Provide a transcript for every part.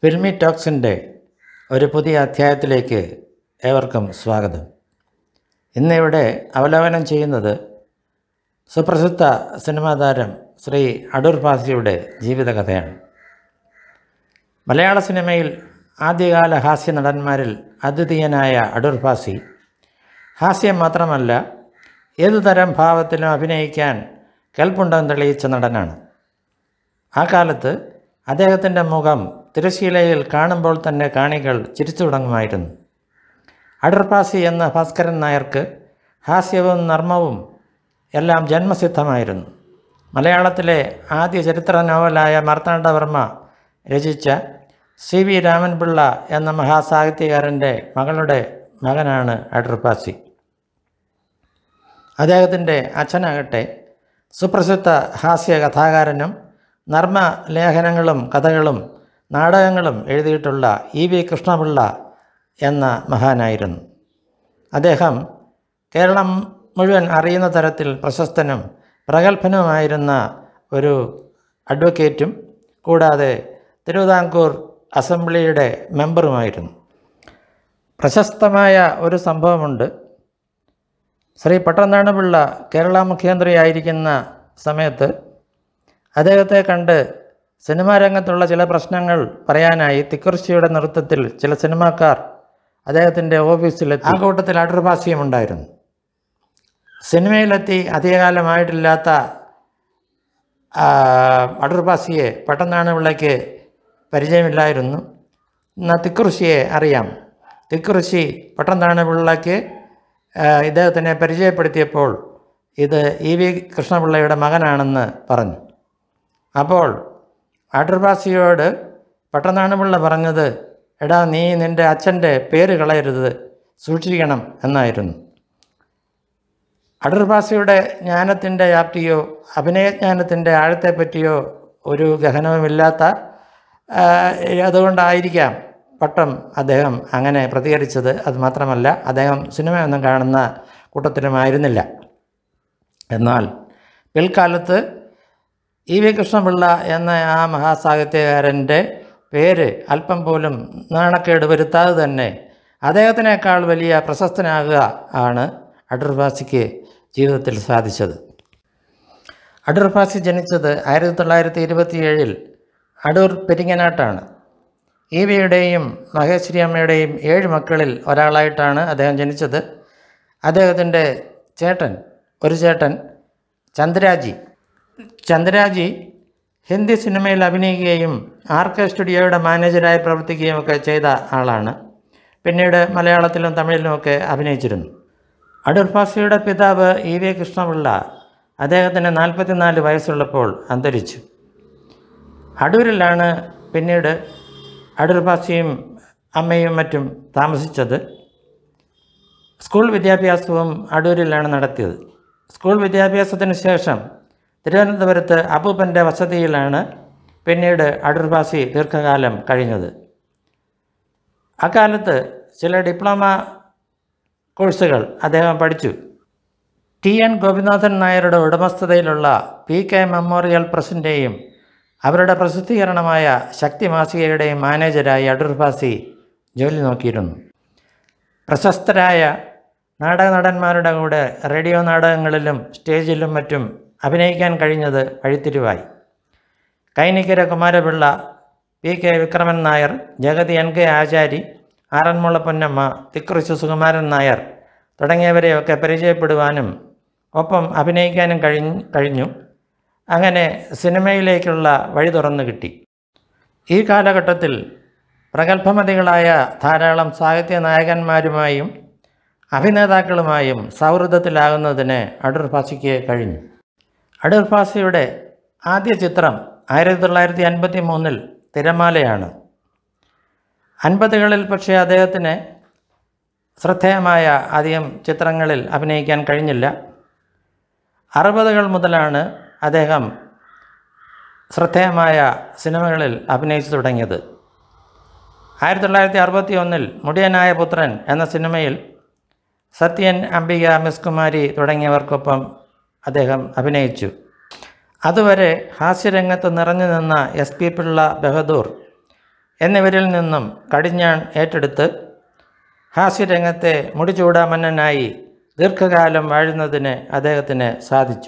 filmy ടോക്സിൻ്റെ ഒരു പുതിയ അധ്യായത്തിലേക്ക് ഏവർക്കും സ്വാഗതം ഇന്നിവിടെ അവലോകനം ചെയ്യുന്നത് സുപ്രസിദ്ധ സിനിമാ താരം ശ്രീ അടൂർ ഭാസിയുടെ ജീവിതകഥയാണ് മലയാള സിനിമയിൽ ആദ്യകാല ഹാസ്യ നടന്മാരിൽ അദ്വിതീയനായ അടൂർ ഭാസി ഹാസ്യം മാത്രമല്ല ഏതുതരം ഭാവത്തിലും അഭിനയിക്കാൻ കെൽപ്പുണ്ടെന്ന് തെളിയിച്ച നടനാണ് ആ കാലത്ത് അദ്ദേഹത്തിൻ്റെ മുഖം തിരശീലയിൽ കാണുമ്പോൾ തന്നെ കാണികൾ ചിരിച്ചു തുടങ്ങുമായിരുന്നു അടർപാസി എന്ന ഭാസ്കരൻ നായർക്ക് ഹാസ്യവും നർമ്മവും എല്ലാം ജന്മസിദ്ധമായിരുന്നു മലയാളത്തിലെ ആദ്യ ചരിത്ര നോവലായ മാർത്താണ്ഡവർമ്മ രചിച്ച സി വി രാമൻപിള്ള എന്ന മഹാസാഹിത്യകാരൻ്റെ മകളുടെ മകനാണ് അടർപാസി അദ്ദേഹത്തിൻ്റെ അച്ഛനാകട്ടെ സുപ്രസിദ്ധ ഹാസ്യ കഥാകാരനും നർമ്മ ലേഖനങ്ങളും കഥകളും നാടകങ്ങളും എഴുതിയിട്ടുള്ള ഇ വി കൃഷ്ണപിള്ള എന്ന മഹാനായിരുന്നു അദ്ദേഹം കേരളം മുഴുവൻ അറിയുന്ന തരത്തിൽ പ്രശസ്തനും പ്രഗത്ഭനുമായിരുന്ന ഒരു അഡ്വക്കേറ്റും കൂടാതെ തിരുവിതാംകൂർ അസംബ്ലിയുടെ മെമ്പറുമായിരുന്നു പ്രശസ്തമായ ഒരു സംഭവമുണ്ട് ശ്രീ പട്ടനാണപിള്ള കേരള മുഖ്യമന്ത്രിയായിരിക്കുന്ന സമയത്ത് അദ്ദേഹത്തെ കണ്ട് സിനിമാ രംഗത്തുള്ള ചില പ്രശ്നങ്ങൾ പറയാനായി തിക്കുറിശിയുടെ നൃത്തത്തിൽ ചില സിനിമാക്കാർ അദ്ദേഹത്തിൻ്റെ ഓഫീസിലെത്തി ആ കൂട്ടത്തിൽ അടർഭാസ്യം ഉണ്ടായിരുന്നു സിനിമയിലെത്തി അധികകാലമായിട്ടില്ലാത്ത അടർഭാസിയെ പട്ടനാണപിള്ളയ്ക്ക് പരിചയമില്ലായിരുന്നു എന്നാൽ തിക്കുറിശിയെ അറിയാം തിക്കുറിശി പട്ടനാണപിള്ളയ്ക്ക് ഇദ്ദേഹത്തിനെ പരിചയപ്പെടുത്തിയപ്പോൾ ഇത് ഇ വി കൃഷ്ണപിള്ളയുടെ മകനാണെന്ന് പറഞ്ഞു അപ്പോൾ അടർഭാസിയോട് പട്ടനാണപിള്ള പറഞ്ഞത് എടാ നീ നിൻ്റെ അച്ഛൻ്റെ പേര് കളയരുത് സൂക്ഷിക്കണം എന്നായിരുന്നു അടർഭാസിയുടെ ജ്ഞാനത്തിൻ്റെ വ്യാപ്തിയോ അഭിനയജ്ഞാനത്തിൻ്റെ ആഴത്തെപ്പറ്റിയോ ഒരു ഗഹനവുമില്ലാത്ത അതുകൊണ്ടായിരിക്കാം പട്ടം അദ്ദേഹം അങ്ങനെ പ്രതികരിച്ചത് അത് മാത്രമല്ല അദ്ദേഹം സിനിമയൊന്നും കാണുന്ന കൂട്ടത്തിലുമായിരുന്നില്ല എന്നാൽ പിൽക്കാലത്ത് ഇ വി കൃഷ്ണപിള്ള എന്ന ആ മഹാസാഹിത്യകാരൻ്റെ പേര് അല്പം പോലും നാണക്കേട് വരുത്താതെ തന്നെ അദ്ദേഹത്തിനേക്കാൾ വലിയ പ്രശസ്തനാകുക ആണ് അടൂർഭാസിക്ക് ജീവിതത്തിൽ സാധിച്ചത് അടൂർഭാസി ജനിച്ചത് ആയിരത്തി തൊള്ളായിരത്തി ഇരുപത്തിയേഴിൽ അടൂർ പെരിങ്ങനാട്ടാണ് ഇ വിയുടെയും മഹേശ്വരി അമ്മയുടെയും ഏഴ് മക്കളിൽ ഒരാളായിട്ടാണ് അദ്ദേഹം ജനിച്ചത് അദ്ദേഹത്തിൻ്റെ ചേട്ടൻ ഒരു ചേട്ടൻ ചന്ദ്രാജി ചന്ദ്രാജി ഹിന്ദി സിനിമയിൽ അഭിനയിക്കുകയും ആർ കെ സ്റ്റുഡിയോയുടെ മാനേജരായി പ്രവർത്തിക്കുകയും ഒക്കെ ചെയ്ത ആളാണ് പിന്നീട് മലയാളത്തിലും തമിഴിലുമൊക്കെ അഭിനയിച്ചിരുന്നു അടൂർ ഭാസിയുടെ പിതാവ് ഇ വി കൃഷ്ണപിള്ള അദ്ദേഹത്തിന് നാൽപ്പത്തിനാല് വയസ്സുള്ളപ്പോൾ അന്തരിച്ചു അടൂരിലാണ് പിന്നീട് അടൂർ ഭാസിയും അമ്മയും മറ്റും താമസിച്ചത് സ്കൂൾ വിദ്യാഭ്യാസവും അടൂരിലാണ് നടത്തിയത് സ്കൂൾ വിദ്യാഭ്യാസത്തിന് ശേഷം തിരുവനന്തപുരത്ത് അപ്പൂപ്പൻ്റെ വസതിയിലാണ് പിന്നീട് അടൂർഭാസി ദീർഘകാലം കഴിഞ്ഞത് അക്കാലത്ത് ചില ഡിപ്ലോമ കോഴ്സുകൾ അദ്ദേഹം പഠിച്ചു ടി എൻ ഗോപിനാഥൻ നായരുടെ ഉടമസ്ഥതയിലുള്ള പി കെ മെമ്മോറിയൽ പ്രസിൻ്റെയും അവരുടെ പ്രസിദ്ധീകരണമായ ശക്തി മാസികയുടെയും മാനേജരായി അടൂർഭാസി ജോലി നോക്കിയിരുന്നു പ്രശസ്തരായ നാടക നടന്മാരുടെ കൂടെ റേഡിയോ നാടകങ്ങളിലും സ്റ്റേജിലും മറ്റും അഭിനയിക്കാൻ കഴിഞ്ഞത് വഴിത്തിരിവായി കൈനിക്കര കുമാരപിള്ള പി കെ വിക്രമൻ നായർ ജഗതി എൻ കെ ആചാരി ആറന്മുള പൊന്നമ്മ തിക്കുറിച്ച് സുകുമാരൻ നായർ തുടങ്ങിയവരെയൊക്കെ പരിചയപ്പെടുവാനും ഒപ്പം അഭിനയിക്കാനും കഴിഞ്ഞു കഴിഞ്ഞു അങ്ങനെ സിനിമയിലേക്കുള്ള വഴി തുറന്നു കിട്ടി ഈ കാലഘട്ടത്തിൽ പ്രഗത്ഭമതികളായ ധാരാളം സാഹിത്യ നായകന്മാരുമായും അഭിനേതാക്കളുമായും സൗഹൃദത്തിലാകുന്നതിന് അടൂർ ഭാസിക്ക് കഴിഞ്ഞു അടൂർ ഭാസിയുടെ ആദ്യ ചിത്രം ആയിരത്തി തൊള്ളായിരത്തി അൻപത്തി മൂന്നിൽ തിരമാലയാണ് അൻപതുകളിൽ പക്ഷേ അദ്ദേഹത്തിന് ശ്രദ്ധേയമായ അധികം ചിത്രങ്ങളിൽ അഭിനയിക്കാൻ കഴിഞ്ഞില്ല അറുപതുകൾ മുതലാണ് അദ്ദേഹം ശ്രദ്ധേയമായ സിനിമകളിൽ അഭിനയിച്ചു തുടങ്ങിയത് ആയിരത്തി തൊള്ളായിരത്തി അറുപത്തി ഒന്നിൽ മുടിയനായ പുത്രൻ എന്ന സിനിമയിൽ സത്യൻ അംബിക മിസ് കുമാരി തുടങ്ങിയവർക്കൊപ്പം അദ്ദേഹം അഭിനയിച്ചു അതുവരെ ഹാസ്യരംഗത്ത് നിറഞ്ഞു നിന്ന എസ് പി പിള്ള ബഹദൂർ എന്നിവരിൽ നിന്നും കടിഞ്ഞാൺ ഏറ്റെടുത്ത് ഹാസ്യരംഗത്തെ മുടിചൂടാമന്നനായി ദീർഘകാലം വാഴുന്നതിന് അദ്ദേഹത്തിന് സാധിച്ചു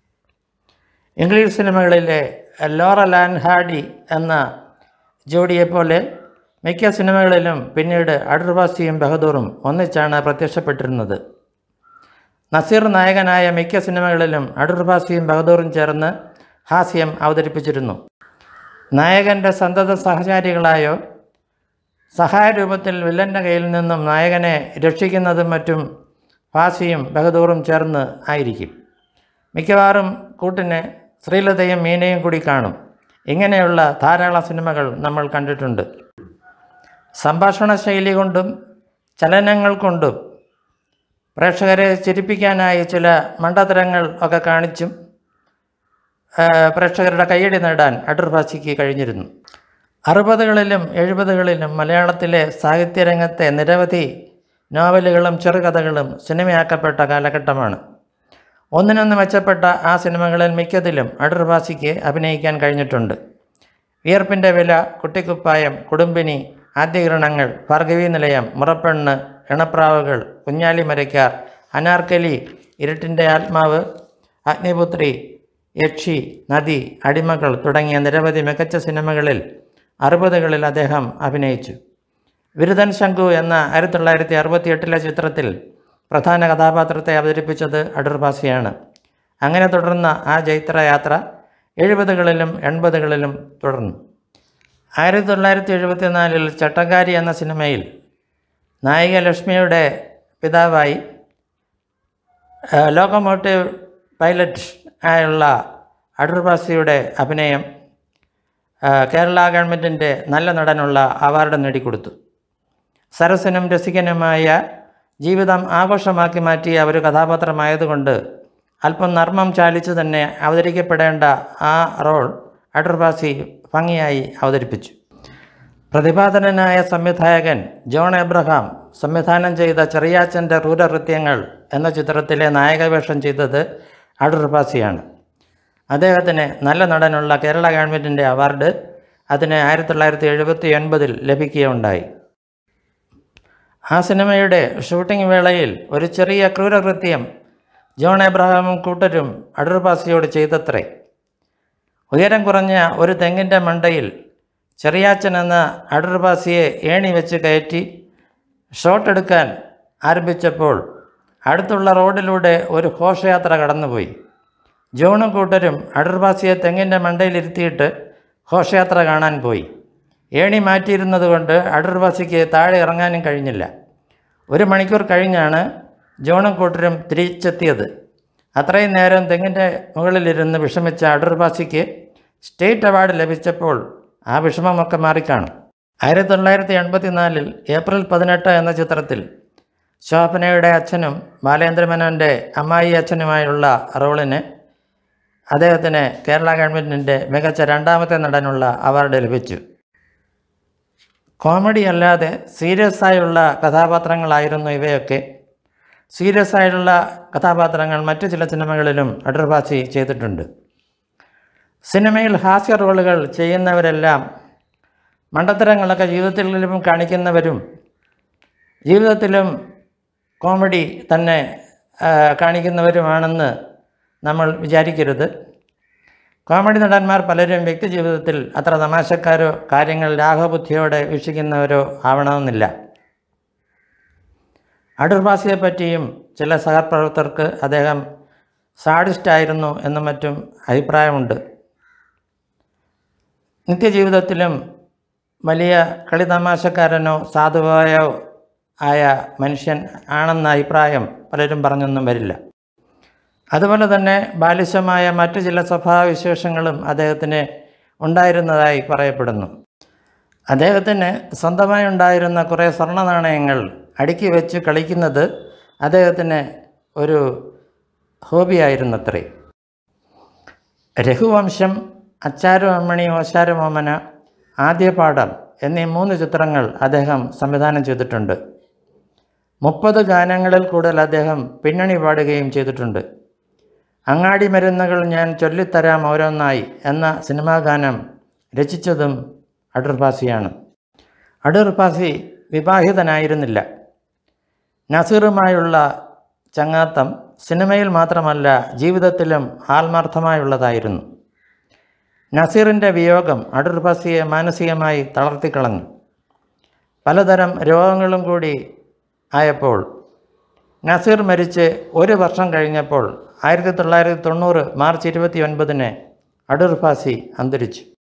ഇംഗ്ലീഷ് സിനിമകളിലെ ലോറൽ ആൻഡ് ഹാഡി എന്ന ജോഡിയെപ്പോലെ മിക്ക സിനിമകളിലും പിന്നീട് അടർവാസിയും ബഹദൂറും ഒന്നിച്ചാണ് പ്രത്യക്ഷപ്പെട്ടിരുന്നത് നസീർ നായകനായ മിക്ക സിനിമകളിലും അടൂർഭാസിയും ബഹദൂറും ചേർന്ന് ഹാസ്യം അവതരിപ്പിച്ചിരുന്നു നായകൻ്റെ സന്തത സഹചാരികളായോ സഹായരൂപത്തിൽ വില്ലൻ്റെ കയ്യിൽ നിന്നും നായകനെ രക്ഷിക്കുന്നതും മറ്റും ഫാസിയും ബഹദൂറും ചേർന്ന് ആയിരിക്കും മിക്കവാറും കൂട്ടിന് ശ്രീലതയും മീനയും കൂടി കാണും ഇങ്ങനെയുള്ള ധാരാളം സിനിമകൾ നമ്മൾ കണ്ടിട്ടുണ്ട് സംഭാഷണ ശൈലി കൊണ്ടും ചലനങ്ങൾ കൊണ്ടും പ്രേക്ഷകരെ ചിരിപ്പിക്കാനായി ചില മണ്ടത്തരങ്ങൾ ഒക്കെ കാണിച്ചും ആ, പ്രേക്ഷകരുടെ കയ്യടി നേടാൻ അടൂർ ഭാസിക്ക് കഴിഞ്ഞിരുന്നു അറുപതുകളിലും എഴുപതുകളിലും മലയാളത്തിലെ സാഹിത്യരംഗത്തെ നിരവധി നോവലുകളും ചെറുകഥകളും സിനിമയാക്കപ്പെട്ട കാലഘട്ടമാണ് ഒന്നിനൊന്ന് മെച്ചപ്പെട്ട ആ സിനിമകളിൽ മിക്കതിലും അടൂർ ഭാസിക്ക് അഭിനയിക്കാൻ കഴിഞ്ഞിട്ടുണ്ട് വിയർപ്പിൻ്റെ വില കുട്ടിക്കുപ്പായം കുടുംബിനി ആദ്യകിരണങ്ങൾ ഭാർഗവീ നിലയം മുറപ്പെണ്ണ് ഇണപ്രാവുകൾ കുഞ്ഞാലി മരയ്ക്കാർ അനാർക്കലി ഇരുട്ടിൻ്റെ ആത്മാവ് അഗ്നിപുത്രി യക്ഷി നദി അടിമകൾ തുടങ്ങിയ നിരവധി മികച്ച സിനിമകളിൽ അറുപതുകളിൽ അദ്ദേഹം അഭിനയിച്ചു വിരുദൻ ശങ്കു എന്ന ആയിരത്തി തൊള്ളായിരത്തി അറുപത്തി എട്ടിലെ ചിത്രത്തിൽ പ്രധാന കഥാപാത്രത്തെ അവതരിപ്പിച്ചത് അടൂർ ഭാസിയാണ് അങ്ങനെ തുടർന്ന ആ ജൈത്രയാത്ര എഴുപതുകളിലും എൺപതുകളിലും തുടർന്നു ആയിരത്തി തൊള്ളായിരത്തി എഴുപത്തിനാലിൽ ചട്ടക്കാരി എന്ന സിനിമയിൽ നായിക ലക്ഷ്മിയുടെ പിതാവായി ആ, ലോക്കോമോട്ടീവ് പൈലറ്റ് ആയുള്ള അടൂർ ഭാസിയുടെ അഭിനയം ആ, കേരള ഗവൺമെൻറ്റിൻ്റെ നല്ല നടനുള്ള അവാർഡ് നേടിക്കൊടുത്തു സരസനും രസികനുമായ ജീവിതം ആഘോഷമാക്കി മാറ്റിയ ഒരു കഥാപാത്രമായതുകൊണ്ട് അല്പം നർമ്മം ചാലിച്ച് തന്നെ അവതരിക്കപ്പെടേണ്ട ആ റോൾ അടൂർ ഭാസി ഭംഗിയായി അവതരിപ്പിച്ചു പ്രതിപാദനനായ സംവിധായകൻ ജോൺ എബ്രഹാം സംവിധാനം ചെയ്ത ചെറിയാച്ചൻ്റെ ക്രൂരകൃത്യങ്ങൾ എന്ന ചിത്രത്തിലെ നായകവേഷം ചെയ്തത് അടൂർ ഭാസിയാണ് അദ്ദേഹത്തിന് നല്ല നടനുള്ള കേരള ഗവൺമെൻറ്റിൻ്റെ അവാർഡ് അതിന് ആയിരത്തി തൊള്ളായിരത്തി എഴുപത്തി ഒൻപതിൽ ലഭിക്കുകയുണ്ടായി ആ സിനിമയുടെ ഷൂട്ടിംഗ് വേളയിൽ ഒരു ചെറിയ ക്രൂരകൃത്യം ജോൺ എബ്രഹാമും കൂട്ടരും അടൂർ ഭാസിയോട് ചെയ്തത്രേ ഉയരം കുറഞ്ഞ ഒരു തെങ്ങിൻ്റെ മണ്ടയിൽ ചെറിയാച്ചൻ എന്ന അടൂർ ഭാസിയെ ഏണി വെച്ച് കയറ്റി ഷോട്ട് എടുക്കാൻ ആരംഭിച്ചപ്പോൾ അടുത്തുള്ള റോഡിലൂടെ ഒരു ഘോഷയാത്ര കടന്നുപോയി ജോണും കൂട്ടരും അടൂർ ഭാസിയെ തെങ്ങിൻ്റെ മണ്ടയിലിരുത്തിയിട്ട് ഘോഷയാത്ര കാണാൻ പോയി ഏണി മാറ്റിയിരുന്നത് കൊണ്ട് അടൂർ ഭാസിക്ക് താഴെ ഇറങ്ങാനും കഴിഞ്ഞില്ല ഒരു മണിക്കൂർ കഴിഞ്ഞാണ് ജോണും കൂട്ടരും തിരിച്ചെത്തിയത് അത്രയും നേരം തെങ്ങിൻ്റെ മുകളിലിരുന്ന് വിഷമിച്ച അടൂർ ഭാസിക്ക് സ്റ്റേറ്റ് അവാർഡ് ലഭിച്ചപ്പോൾ ആ വിഷമമൊക്കെ മാറിക്കാണും ആയിരത്തി തൊള്ളായിരത്തി എൺപത്തി നാലിൽ ഏപ്രിൽ പതിനെട്ട് എന്ന ചിത്രത്തിൽ ശോഭനയുടെ അച്ഛനും ബാലേന്ദ്രമേനോൻ്റെ അമ്മായി അച്ഛനുമായുള്ള റോളിന് അദ്ദേഹത്തിന് കേരള ഗവൺമെൻറ്റിൻ്റെ മികച്ച രണ്ടാമത്തെ നടനുള്ള അവാർഡ് ലഭിച്ചു കോമഡി അല്ലാതെ സീരിയസ് ആയുള്ള കഥാപാത്രങ്ങളായിരുന്നു ഇവയൊക്കെ സീരിയസ് ആയിട്ടുള്ള കഥാപാത്രങ്ങൾ മറ്റു ചില സിനിമകളിലും അടൂർ ഭാസി ചെയ്തിട്ടുണ്ട് സിനിമയിൽ ഹാസ്യ റോളുകൾ ചെയ്യുന്നവരെല്ലാം മണ്ടത്തരങ്ങളൊക്കെ ജീവിതത്തിലും കാണിക്കുന്നവരും ജീവിതത്തിലും കോമഡി തന്നെ ആ, കാണിക്കുന്നവരുമാണെന്ന് നമ്മൾ വിചാരിക്കരുത് കോമഡി നടന്മാർ പലരും വ്യക്തി ജീവിതത്തിൽ അത്ര തമാശക്കാരോ കാര്യങ്ങൾ ലാഘബുദ്ധിയോടെ വീക്ഷിക്കുന്നവരോ ആവണമെന്നില്ല അടൂർ ഭാസിയെ പറ്റിയും ചില സഹപ്രവർത്തകർക്ക് അദ്ദേഹം സാഡിസ്റ്റായിരുന്നു എന്നും മറ്റും അഭിപ്രായമുണ്ട് നിത്യജീവിതത്തിലും വലിയ കളിതമാശക്കാരനോ സാധുവായോ ആയ മനുഷ്യൻ ആണെന്ന അഭിപ്രായം പലരും പറഞ്ഞൊന്നും വരില്ല അതുപോലെ തന്നെ ബാലിശമായ മറ്റു ചില സ്വഭാവവിശേഷങ്ങളും അദ്ദേഹത്തിന് ഉണ്ടായിരുന്നതായി പറയപ്പെടുന്നു അദ്ദേഹത്തിന് സ്വന്തമായി ഉണ്ടായിരുന്ന കുറേ സ്വർണ്ണ നാണയങ്ങൾ അടുക്കി വെച്ച് കളിക്കുന്നത് അദ്ദേഹത്തിന് ഒരു ഹോബിയായിരുന്നത്രേ രഘുവംശം അച്ചാരു അമ്മണി ഓശാരു മോമന ആദ്യ പാഠം എന്നീ മൂന്ന് ചിത്രങ്ങൾ അദ്ദേഹം സംവിധാനം ചെയ്തിട്ടുണ്ട് മുപ്പത് ഗാനങ്ങളിൽ കൂടുതൽ അദ്ദേഹം പിന്നണി പാടുകയും ചെയ്തിട്ടുണ്ട് അങ്ങാടി മരുന്നുകൾ ഞാൻ ചൊല്ലിത്തരാം ഓരോന്നായി എന്ന സിനിമാ ഗാനം രചിച്ചതും അടൂർ ഭാസിയാണ് അടൂർ ഫാസി വിവാഹിതനായിരുന്നില്ല നസീറുമായുള്ള ചങ്ങാത്തം സിനിമയിൽ മാത്രമല്ല ജീവിതത്തിലും ആത്മാർത്ഥമായുള്ളതായിരുന്നു നസീറിൻ്റെ വിയോഗം അടൂർ ഫാസിയെ മാനസികമായി തളർത്തിക്കളഞ്ഞു പലതരം രോഗങ്ങളും കൂടി ആയപ്പോൾ നസീർ മരിച്ച് ഒരു വർഷം കഴിഞ്ഞപ്പോൾ ആയിരത്തി തൊള്ളായിരത്തി തൊണ്ണൂറ് മാർച്ച് ഇരുപത്തി ഒൻപതിന് അടൂർ ഫാസി അന്തരിച്ചു